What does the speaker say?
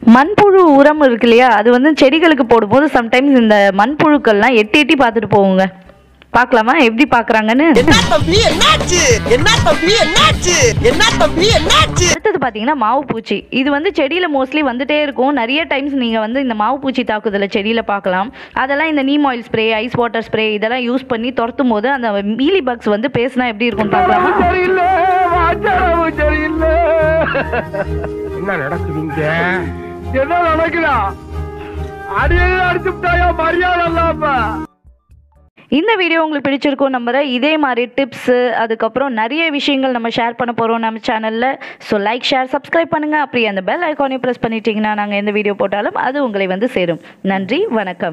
மண்புழு உரம் இருக்கு இல்லையா அது வந்து செடிகளுக்கு போடும்போது சம்டைம்ஸ் இந்த மண்புழுக்கள்லாம் எட்டி எட்டி பார்த்துட்டு போகுங்க பார்க்கலாமா எப்படி பார்க்குறாங்கன்னு என்ன தம்பி என்னாச்சு என்ன தம்பி என்னாச்சு என்ன தம்பி என்னாச்சு அடுத்தது பார்த்தீங்கன்னா மாவு பூச்சி இது வந்து செடியில் மோஸ்ட்லி வந்துட்டே இருக்கும் நிறைய டைம்ஸ் நீங்கள் வந்து இந்த மாவு பூச்சி தாக்குதலை செடியில் பார்க்கலாம் அதெல்லாம் இந்த neem oil spray ice water spray இதெல்லாம் யூஸ் பண்ணி துரத்தும் போது அந்த மீலி பக்ஸ் வந்து பேசினா எப்படி இருக்கும்னு பார்க்கலாமா சரியில்லை வாச்சாரவு சரியில்லை என்ன நடக்குதுங்க என்ன நடக்குதா அடியே அடிச்சு விட்டாயா மரியாதை இல்லாம இந்த வீடியோ உங்களுக்கு பிடிச்சிருக்கும் நம்புறேன் இதே மாதிரி டிப்ஸு அதுக்கப்புறம் நிறைய விஷயங்கள் நம்ம ஷேர் பண்ண போகிறோம் நம்ம சேனலில் ஸோ லைக் ஷேர் சப்ஸ்கிரைப் பண்ணுங்கள் அப்படி அந்த பெல் ஐக்கானையும் ப்ரெஸ் பண்ணிட்டீங்கன்னா நாங்கள் எந்த வீடியோ போட்டாலும் அது உங்களை வந்து சேரும் நன்றி வணக்கம்